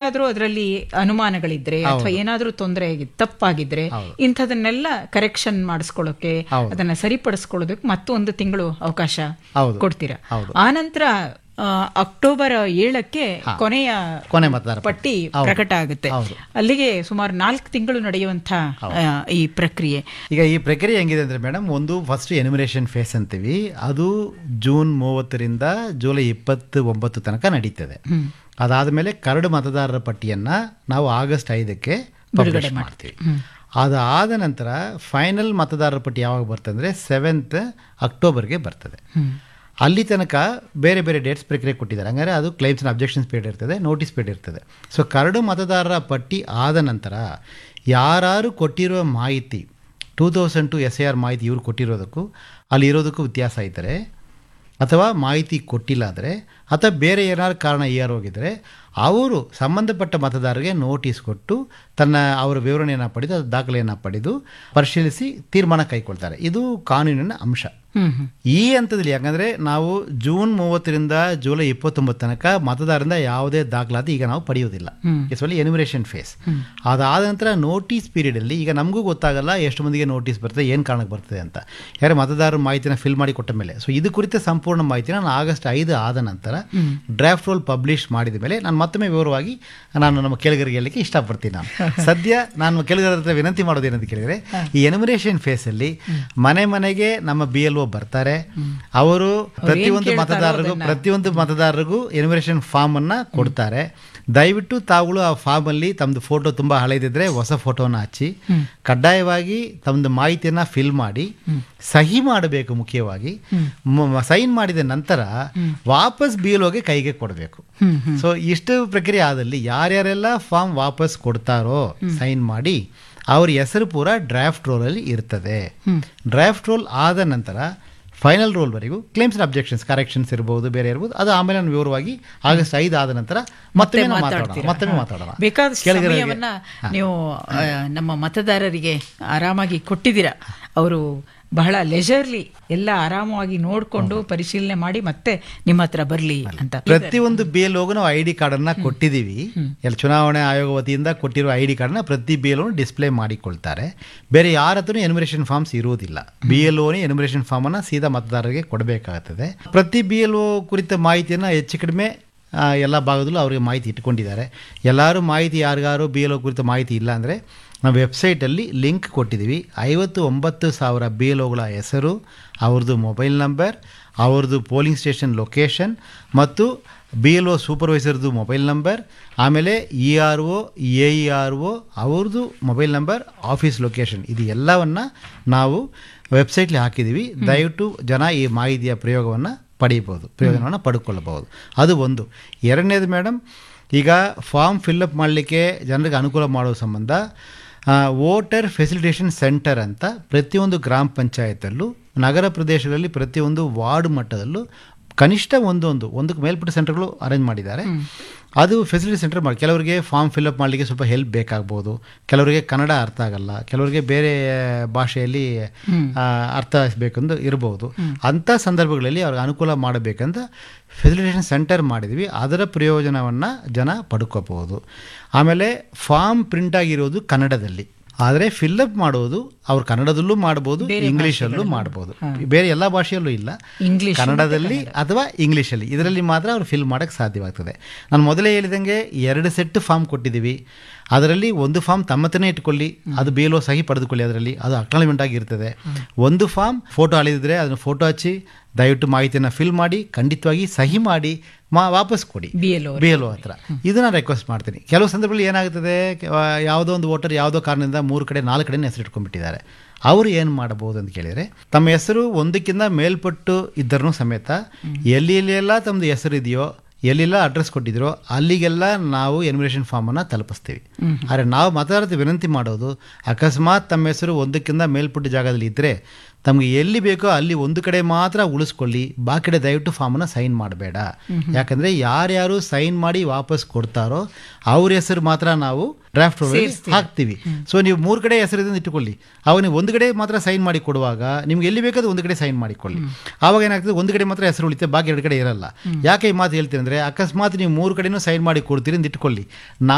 ಎಲ್ಲಾದ್ರೂ ಅದರಲ್ಲಿ ಅನುಮಾನಗಳಿದ್ರೆ ಅಥವಾ ಏನಾದ್ರೂ ತೊಂದರೆ ತಪ್ಪಾಗಿದ್ರೆ ಇಂಥದನ್ನೆಲ್ಲ ಕರೆಕ್ಷನ್ ಮಾಡಿಸ್ಕೊಳ್ಳೋಕೆ ಅದನ್ನ ಸರಿಪಡಿಸ್ಕೊಳ್ಳೋದಕ್ಕೆ ಮತ್ತೊಂದು ತಿಂಗಳು ಅವಕಾಶ ಹೌದು. ಕೊಡ್ತೀರಾ ಹೌದು. ಆನಂತರ ಆ, ಅಕ್ಟೋಬರ್ ಏಳಕ್ಕೆ ಕೊನೆಯ ಕೊನೆ ಮತದಾರ ಪಟ್ಟಿ ಪ್ರಕಟ ಆಗುತ್ತೆ ಹೌದು. ಅಲ್ಲಿಗೆ ಸುಮಾರು ನಾಲ್ಕು ತಿಂಗಳು ನಡೆಯುವಂತ ಆ, ಈ ಪ್ರಕ್ರಿಯೆ ಈಗ ಈ ಪ್ರಕ್ರಿಯೆ ಹೆಂಗಿದೆ ಅಂದರೆ ಮೇಡಮ್ ಒಂದು ಫಸ್ಟ್ ಎನಿಮಿನೇಷನ್ ಫೇಸ್ ಅಂತೀವಿ ಅದು ಜೂನ್ ಮೂವತ್ತರಿಂದ ಜುಲೈ ಇಪ್ಪತ್ತು ಒಂಬತ್ತು ತನಕ ನಡೀತದೆ ಅದಾದಮೇಲೆ ಕರಡು ಮತದಾರರ ಪಟ್ಟಿಯನ್ನು ನಾವು ಆಗಸ್ಟ್ ಐದಕ್ಕೆ ಪಬ್ಲಿಷ್ ಮಾಡ್ತೀವಿ ಅದಾದ ನಂತರ ಫೈನಲ್ ಮತದಾರರ ಪಟ್ಟಿ ಯಾವಾಗ ಬರ್ತದೆ ಅಂದರೆ ಸೆವೆಂತ್ ಅಕ್ಟೋಬರ್ಗೆ ಬರ್ತದೆ ಅಲ್ಲಿ ತನಕ ಬೇರೆ ಬೇರೆ ಡೇಟ್ಸ್ ಪ್ರಕ್ರಿಯೆ ಕೊಟ್ಟಿದ್ದಾರೆ ಹಂಗಾರೆ ಅದು ಕ್ಲೈಮ್ಸ್ ಆ್ಯಂಡ್ ಅಬ್ಜೆಕ್ಷನ್ಸ್ ಪೀರಿಯಡ್ ಇರ್ತದೆ ನೋಟಿಸ್ ಪೀರಿಯಡ್ ಇರ್ತದೆ ಸೊ ಕರಡು ಮತದಾರರ ಪಟ್ಟಿ ಆದ ನಂತರ ಯಾರು ಕೊಟ್ಟಿರುವ ಮಾಹಿತಿ two thousand two S A R ಮಾಹಿತಿ ಇವ್ರು ಕೊಟ್ಟಿರೋದಕ್ಕೂ ಅಲ್ಲಿ ಇರೋದಕ್ಕೂ ವ್ಯತ್ಯಾಸ ಇದ್ದರೆ ಅಥವಾ ಮಾಹಿತಿ ಕೊಟ್ಟಿಲ್ಲ ಆದರೆ ಅಥವಾ ಬೇರೆ ಏನಾದ್ರು ಕಾರಣ ಏರ್ ಹೋಗಿದ್ರೆ ಅವರು ಸಂಬಂಧಪಟ್ಟ ಮತದಾರರಿಗೆ ನೋಟಿಸ್ ಕೊಟ್ಟು ತನ್ನ ಅವರ ವಿವರಣೆಯನ್ನು ಪಡೆದು ಅದು ದಾಖಲೆಯನ್ನು ಪಡೆದು ಪರಿಶೀಲಿಸಿ ತೀರ್ಮಾನ ಕೈಗೊಳ್ತಾರೆ ಇದು ಕಾನೂನಿನ ಅಂಶ ಹ್ಮ್ ಹ್ಮ್ ಈ ಹಂತದಲ್ಲಿ ಯಾಕಂದರೆ ನಾವು ಜೂನ್ ಮೂವತ್ತರಿಂದ ಜುಲೈ ಇಪ್ಪತ್ತೊಂಬತ್ತು ತನಕ ಮತದಾರರಿಂದ ಯಾವುದೇ ದಾಖಲಾತಿ ಈಗ ನಾವು ಪಡೆಯುವುದಿಲ್ಲ ಇಟ್ಸ್ ಒನ್ಲಿ ಎನಿಮಿನೇಷನ್ ಫೇಸ್ ಅದಾದ ನಂತರ ನೋಟಿಸ್ ಪೀರಿಯಡಲ್ಲಿ ಈಗ ನಮಗೂ ಗೊತ್ತಾಗಲ್ಲ ಎಷ್ಟು ಮಂದಿಗೆ ನೋಟಿಸ್ ಬರ್ತದೆ ಏನು ಕಾರಣಕ್ಕೆ ಬರ್ತದೆ ಅಂತ ಯಾರು ಮತದಾರರ ಮಾಹಿತಿನ ಫಿಲ್ ಮಾಡಿ ಕೊಟ್ಟ ಮೇಲೆ ಸೊ ಇದು ಕುರಿತ ಸಂಪೂರ್ಣ ಮಾಹಿತಿನ ನಾನು ಆಗಸ್ಟ್ ಐದು ಆದ ನಂತರ ಡ್ರಾಫ್ಟ್ ರೋಲ್ ಪಬ್ಲಿಷ್ ಮಾಡಿದ ಮೇಲೆ ನಾನು ಮತ್ತೊಮ್ಮೆ ವಿವರವಾಗಿ ನಾನು ನಮ್ಮ ಕೇಳಿಗರಿಗೆ ಹೇಳಲಿಕ್ಕೆ ಇಷ್ಟಪಡ್ತೀನಿ ನಾನು ಸದ್ಯ ನಾನು ಕೇಳಿಗರ ಹತ್ರ ವಿನಂತಿ ಮಾಡೋದೇನಂತ ಕೇಳಿದರೆ ಈ ಎನಿಮಿನೇಷನ್ ಫೇಸಲ್ಲಿ ಮನೆ ಮನೆಗೆ ನಮ್ಮ ಬಿ ಎಲ್ ಒ ಬರ್ತಾರೆ ಅವರು ಪ್ರತಿಯೊಂದು ಮತದಾರರಿಗೂ ಪ್ರತಿಯೊಂದು ಮತದಾರರಿಗೂ ಎನಿಮಿನೇಷನ್ ಫಾರ್ಮ್ ಅನ್ನ ಕೊಡ್ತಾರೆ ದಯವಿಟ್ಟು ತಾವುಗಳು ಆ ಫಾರ್ಮ್ ಅಲ್ಲಿ ತಮ್ಮದು ಫೋಟೋ ತುಂಬಾ ಹಳೆದಿದ್ರೆ ಹೊಸ ಫೋಟೋನ ಹಚ್ಚಿ ಕಡ್ಡಾಯವಾಗಿ ತಮ್ಮದು ಮಾಹಿತಿಯನ್ನ ಫಿಲ್ ಮಾಡಿ ಸಹಿ ಮಾಡಬೇಕು ಮುಖ್ಯವಾಗಿ ಸೈನ್ ಮಾಡಿದ ನಂತರ ವಾಪಸ್ ಬಿ ಎಲ್ ಒಗೆ ಕೈಗೆ ಕೊಡಬೇಕು ಸೊ ಇಷ್ಟು ಪ್ರಕ್ರಿಯೆ ಆದಲ್ಲಿ ಯಾರ್ಯಾರೆಲ್ಲ ಫಾರ್ಮ್ ವಾಪಸ್ ಕೊಡ್ತಾರೋ ಸೈನ್ ಮಾಡಿ ಅವ್ರ ಹೆಸರು ಪೂರ ಡ್ರಾಫ್ಟ್ ರೋಲಲ್ಲಿ ಇರ್ತದೆ ಡ್ರಾಫ್ಟ್ ರೋಲ್ ಆದ ನಂತರ ಫೈನಲ್ ರೋಲ್ವರೆಗೂ ಕ್ಲೇಮ್ಸ್ ಅಂಡ್ ಅಬ್ಜೆಕ್ಷನ್ಸ್ ಕರೆಕ್ಷನ್ಸ್ ಇರ್ಬೋದು ಬೇರೆ ಇರ್ಬೋದು ಅದು ಆಮೇಲೆ ನಾನು ವಿವರವಾಗಿ ಆಗಸ್ಟ್ ಐದು ಆದ ನಂತರ ಮತ್ತೆ ಮಾತಾಡೋಣ ಮತ್ತೊಮ್ಮೆ ಮಾತಾಡೋಣ ಬೇಕಾದಷ್ಟು ಕೇಳಿಗರಿಗೆ- ಸಮಯವನ್ನ ನೀವು ಆ, ನಮ್ಮ ಮತದಾರರಿಗೆ ಆರಾಮಾಗಿ ಕೊಟ್ಟಿದ್ದೀರಾ ಅವರು ಬಹಳ ಲೆಜರ್ಲಿ ಎಲ್ಲ ಆರಾಮವಾಗಿ ನೋಡ್ಕೊಂಡು ಪರಿಶೀಲನೆ ಮಾಡಿ ಮತ್ತೆ ನಿಮ್ಮ ಹತ್ರ ಬರ್ಲಿ ಅಂತ ಪ್ರತಿಯೊಂದು ಬಿ ಎಲ್ ನಾವು ಐ ಡಿ ಕಾರ್ಡನ್ನು ಕೊಟ್ಟಿದ್ದೀವಿ ಎಲ್ಲ ಚುನಾವಣೆ ಆಯೋಗ ವತಿಯಿಂದ ಕೊಟ್ಟಿರುವ ಐ ಡಿ ಕಾರ್ಡ್ನ ಪ್ರತಿ ಬಿ ಎಲ್ ಡಿಸ್ಪ್ಲೇ ಮಾಡಿಕೊಳ್ತಾರೆ ಬೇರೆ ಯಾರ ಹತ್ರನೂ ಎನಿಮಿನೇಷನ್ ಫಾರ್ಮ್ಸ್ ಇರುವುದಿಲ್ಲ ಬಿ ಎಲ್ ಓನೇ ಎನಿಮಿನೇಷನ್ ಫಾರ್ಮನ್ನು ಸೀದಾ ಮತದಾರರಿಗೆ ಕೊಡಬೇಕಾಗುತ್ತದೆ ಪ್ರತಿ ಬಿ ಎಲ್ ಒ ಕುರಿತ ಮಾಹಿತಿಯನ್ನು ಹೆಚ್ಚು ಕಡಿಮೆ ಆ, ಎಲ್ಲ ಭಾಗದಲ್ಲೂ ಅವರಿಗೆ ಮಾಹಿತಿ ಇಟ್ಕೊಂಡಿದ್ದಾರೆ ಎಲ್ಲರೂ ಮಾಹಿತಿ ಯಾರಿಗಾರು ಬಿ ಎಲ್ ಒ ಕುರಿತ ಮಾಹಿತಿ ಇಲ್ಲ ಅಂದರೆ ನಾವು ವೆಬ್ಸೈಟಲ್ಲಿ ಲಿಂಕ್ ಕೊಟ್ಟಿದ್ದೀವಿ ಐವತ್ತು ಒಂಬತ್ತು ಸಾವಿರ ಬಿ ಎಲ್ ಒಗಳ ಹೆಸರು ಅವ್ರದ್ದು ಮೊಬೈಲ್ ನಂಬರ್ ಅವ್ರದ್ದು ಪೋಲಿಂಗ್ ಸ್ಟೇಷನ್ ಲೊಕೇಶನ್ ಮತ್ತು ಬಿ ಎಲ್ ಒ ಸೂಪರ್ವೈಸರ್ದು ಮೊಬೈಲ್ ನಂಬರ್ ಆಮೇಲೆ E R O A E R O ಅವ್ರದ್ದು ಮೊಬೈಲ್ ನಂಬರ್ ಆಫೀಸ್ ಲೊಕೇಶನ್ ಇದು ಎಲ್ಲವನ್ನು ನಾವು ವೆಬ್ಸೈಟ್ಲಿ ಹಾಕಿದ್ದೀವಿ ದಯವಿಟ್ಟು ಜನ ಈ ಮಾಹಿತಿಯ ಪ್ರಯೋಗವನ್ನು ಪಡೀಬೋದು ಪ್ರಯೋಜನವನ್ನು ಪಡ್ಕೊಳ್ಳಬಹುದು ಅದು ಒಂದು ಎರಡನೇದು ಮೇಡಮ್ ಈಗ ಫಾರ್ಮ್ ಫಿಲ್ಲಪ್ ಮಾಡಲಿಕ್ಕೆ ಜನರಿಗೆ ಅನುಕೂಲ ಮಾಡೋ ಸಂಬಂಧ ವೋಟರ್ ಫೆಸಿಲಿಟೇಷನ್ ಸೆಂಟರ್ ಅಂತ ಪ್ರತಿಯೊಂದು ಗ್ರಾಮ ಪಂಚಾಯತಲ್ಲೂ ನಗರ ಪ್ರದೇಶಗಳಲ್ಲಿ ಪ್ರತಿಯೊಂದು ವಾರ್ಡ್ ಮಟ್ಟದಲ್ಲೂ ಕನಿಷ್ಠ ಒಂದೊಂದು ಒಂದಕ್ಕೆ ಮೇಲ್ಪಟ್ಟ ಸೆಂಟರ್ಗಳು ಅರೇಂಜ್ ಮಾಡಿದ್ದಾರೆ ಅದು ಫೆಸಿಲಿಟಿ ಸೆಂಟರ್ ಮಾಡಿ ಕೆಲವರಿಗೆ ಫಾರ್ಮ್ ಫಿಲ್ಅಪ್ ಮಾಡಲಿಕ್ಕೆ ಸ್ವಲ್ಪ ಹೆಲ್ಪ್ ಬೇಕಾಗ್ಬೋದು ಕೆಲವರಿಗೆ ಕನ್ನಡ ಅರ್ಥ ಆಗಲ್ಲ ಕೆಲವರಿಗೆ ಬೇರೆ ಭಾಷೆಯಲ್ಲಿ ಆ, ಅರ್ಥ ಬೇಕಂದು ಇರ್ಬೋದು ಅಂಥ ಸಂದರ್ಭಗಳಲ್ಲಿ ಅವ್ರಿಗೆ ಅನುಕೂಲ ಮಾಡಬೇಕಂತ ಫೆಸಿಲಿಟೇಷನ್ ಸೆಂಟರ್ ಮಾಡಿದ್ವಿ ಅದರ ಪ್ರಯೋಜನವನ್ನು ಜನ ಪಡ್ಕೋಬಹುದು ಆಮೇಲೆ ಫಾರ್ಮ್ ಪ್ರಿಂಟ್ ಆಗಿರೋದು ಕನ್ನಡದಲ್ಲಿ ಆದರೆ ಫಿಲ್ಅಪ್ ಮಾಡೋದು ಅವ್ರು ಕನ್ನಡದಲ್ಲೂ ಮಾಡ್ಬೋದು ಇಂಗ್ಲೀಷಲ್ಲೂ ಮಾಡ್ಬೋದು ಬೇರೆ ಎಲ್ಲ ಭಾಷೆಯಲ್ಲೂ ಇಲ್ಲ ಇಂಗ್ಲಿಷ್ ಕನ್ನಡದಲ್ಲಿ ಅಥವಾ ಇಂಗ್ಲೀಷಲ್ಲಿ ಇದರಲ್ಲಿ ಮಾತ್ರ ಅವ್ರು ಫಿಲ್ ಮಾಡೋಕ್ಕೆ ಸಾಧ್ಯವಾಗ್ತದೆ ನಾನು ಮೊದಲೇ ಹೇಳಿದಂಗೆ ಎರಡು ಸೆಟ್ ಫಾರ್ಮ್ ಕೊಟ್ಟಿದ್ದೀವಿ ಅದರಲ್ಲಿ ಒಂದು ಫಾರ್ಮ್ ತಮ್ಮತನೇ ಇಟ್ಕೊಳ್ಳಿ ಅದು ಬೇಲೋ ಸಹಿ ಪಡೆದುಕೊಳ್ಳಿ ಅದರಲ್ಲಿ ಅದು ಅಕ್ನಾಲಜ್ಮೆಂಟ್ ಆಗಿರ್ತದೆ ಒಂದು ಫಾರ್ಮ್ ಫೋಟೋ ಅಳಿದಿದ್ರೆ ಅದನ್ನು ಫೋಟೋ ಹಚ್ಚಿ ದಯವಿಟ್ಟು ಮಾಹಿತಿಯನ್ನು ಫಿಲ್ ಮಾಡಿ ಖಂಡಿತವಾಗಿ ಸಹಿ ಮಾಡಿ ಮಾ ವಾಪಸ್ ಕೊಡಿ B L B L O ಹತ್ರ ಇದನ್ನ ರಿಕ್ವೆಸ್ಟ್ ಮಾಡ್ತೀನಿ ಕೆಲವು ಸಂದರ್ಭದಲ್ಲಿ ಏನಾಗ್ತದೆ ಕೆ- ಆ, ಯಾವುದೋ ಒಂದು ವೋಟರ್ ಯಾವುದೋ ಕಾರಣದಿಂದ ಮೂರು ಕಡೆ ನಾಲ್ಕು ಕಡೆ ಹೆಸರು ಇಟ್ಕೊಂಡ್ಬಿಟ್ಟಿದ್ದಾರೆ ಅವರು ಏನು ಮಾಡಬಹುದು ಅಂತ ಕೇಳಿದರೆ ತಮ್ಮ ಹೆಸರು ಒಂದಕ್ಕಿಂತ ಮೇಲ್ಪಟ್ಟು ಇದ್ದರೂ ಸಮೇತ ಎಲ್ಲಿ ಎಲ್ಲೆಲ್ಲ ತಮ್ಮದು ಹೆಸರು ಇದೆಯೋ ಎಲ್ಲೆಲ್ಲ ಅಡ್ರೆಸ್ ಕೊಟ್ಟಿದ್ರೋ ಅಲ್ಲಿಗೆಲ್ಲ ನಾವು ಎನ್ವಿರೇಷನ್ ಫಾರ್ಮನ್ನು ತಲುಪಿಸ್ತೀವಿ ಆದರೆ ನಾವು ಮತದಾರತೆ ವಿನಂತಿ ಮಾಡೋದು ಅಕಸ್ಮಾತ್ ತಮ್ಮ ಹೆಸರು ಒಂದಕ್ಕಿಂತ ಮೇಲ್ಪಟ್ಟ ಜಾಗದಲ್ಲಿ ಇದ್ದರೆ ತಮಗೆ ಎಲ್ಲಿ ಬೇಕೋ ಅಲ್ಲಿ ಒಂದು ಕಡೆ ಮಾತ್ರ ಉಳಿಸ್ಕೊಳ್ಳಿ ಬಾಕಿ ಕಡೆ ದಯವಿಟ್ಟು ಫಾರ್ಮನ್ನು ಸೈನ್ ಮಾಡಬೇಡ ಯಾಕಂದರೆ ಯಾರ್ಯಾರು ಸೈನ್ ಮಾಡಿ ವಾಪಸ್ ಕೊಡ್ತಾರೋ ಅವ್ರ ಹೆಸರು ಮಾತ್ರ ನಾವು ಡ್ರಾಫ್ಟ್ ಹಾಕ್ತೀವಿ ಸೊ ನೀವು ಮೂರು ಕಡೆ ಹೆಸರಿದಿಂದ ಇಟ್ಟುಕೊಳ್ಳಿ ಅವಾಗ ನೀವು ಒಂದು ಕಡೆ ಮಾತ್ರ ಸೈನ್ ಮಾಡಿ ಕೊಡುವಾಗ ನಿಮ್ಗೆ ಎಲ್ಲಿ ಬೇಕಾದ್ರೂ ಒಂದು ಕಡೆ ಸೈನ್ ಮಾಡಿಕೊಳ್ಳಿ ಆವಾಗ ಏನಾಗ್ತದೆ ಒಂದು ಕಡೆ ಮಾತ್ರ ಹೆಸರು ಉಳಿತೆ ಬಾಕಿ ಎರಡು ಕಡೆ ಇರಲ್ಲ ಯಾಕೆ ಈ ಮಾತು ಹೇಳ್ತೀನಿ ಅಂದರೆ ಅಕಸ್ಮಾತ್ ನೀವು ಮೂರು ಕಡೆನೂ ಸೈನ್ ಮಾಡಿ ಕೊಡ್ತೀರಿ ಅಂತ ಇಟ್ಕೊಳ್ಳಿ